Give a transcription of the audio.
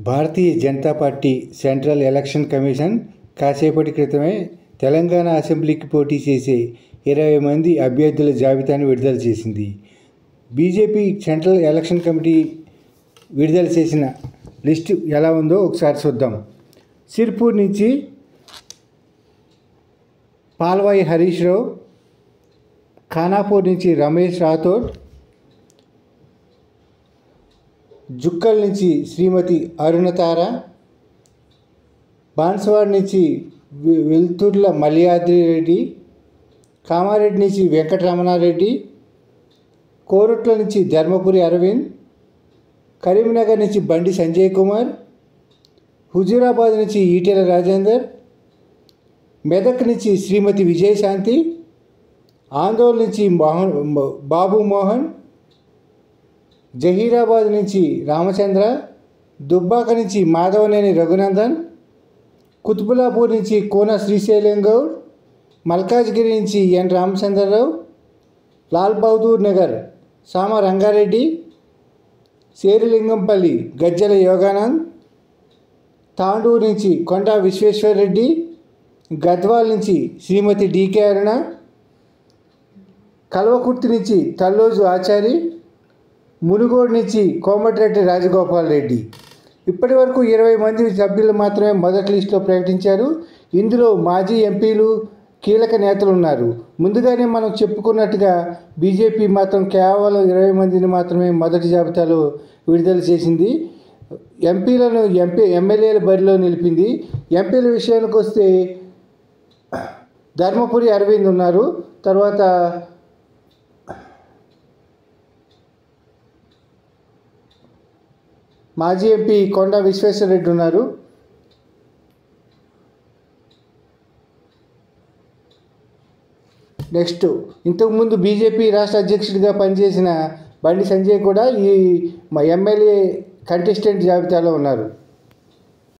భారతీయ Janata Party central election commission కాసేపటి క్రితమే తెలంగాణ అసెంబ్లీకి పోటీ చేసే ఇరవై మంది అభ్యర్థుల జాబితాను విడుదల చేసింది బీజేపీ సెంట్రల్ ఎలక్షన్ కమిటీ విడుదల చేసిన లిస్టు ఎలా ఉందో ఒకసారి చూద్దాం సిర్పూర్ నుంచి పాల్వాయి హరీష్ రావు ఖానాపూర్ నుంచి రమేష్ రాథోడ్ జుక్కల్ నుంచి శ్రీమతి అరుణతార బాన్స్వాడ్ నుంచి వె- వెల్తుర్ల మల్యాద్రి రెడ్డి కామారెడ్డి నుంచి వెంకటరమణారెడ్డి కోరుట్ల నుంచి ధర్మపురి అరవింద్ కరీంనగర్ నుంచి బండి సంజయ్ కుమార్ హుజూరాబాద్ నుంచి ఈటెల రాజేందర్ మెదక్ నుంచి శ్రీమతి విజయశాంతి ఆందోళన నుంచి మోహన్ బాబు మోహన్ జహీరాబాద్ నుంచి రామచంద్ర దుబ్బాక నుంచి మాధవనేని రఘునందన్ కుతుబులాపూర్ నుంచి కోన శ్రీశైలం గౌడ్ మల్కాజ్గిరి నుంచి ఎన్ రామచంద్రరావు లాల్ బహదూర్ నగర్ సామ రంగారెడ్డి శేరిలింగంపల్లి గజ్జల యోగానంద్ తాండూరు నుంచి కొండా విశ్వేశ్వరరెడ్డి గద్వాల్ నుంచి శ్రీమతి డికే అరుణ కల్వకుర్తి నుంచి తల్లోజు ఆచారి మునుగోడు నుంచి కోమటిరెడ్డి రాజగోపాల్ రెడ్డి ఇప్పటి వరకు ఇరవై మంది సభ్యులు మాత్రమే మొదటి లిస్టులో ప్రకటించారు ఇందులో మాజీ ఎంపీలు కీలక నేతలు ఉన్నారు ముందుగానే మనం చెప్పుకున్నట్టుగా బీజేపీ మాత్రం కేవలం ఇరవై మందిని మాత్రమే మొదటి జాబితాలో విడుదల చేసింది ఎంపీలను ఎంపీ ఎమ్మెల్యేల బరిలో నిలిపింది ఎంపీల విషయానికి వస్తే ధర్మపురి అరవింద్ ఉన్నారు తర్వాత మాజీ ఎంపీ కొండ విశ్వేశ్వరరెడ్డి ఉన్నారు నెక్స్ట్ ఇంతకుముందు బీజేపీ రాష్ట్ర అధ్యక్షుడిగా పనిచేసిన బండి సంజయ్ కూడా ఈ మా ఎమ్మెల్యే కంటెస్టెంట్ జాబితాలో ఉన్నారు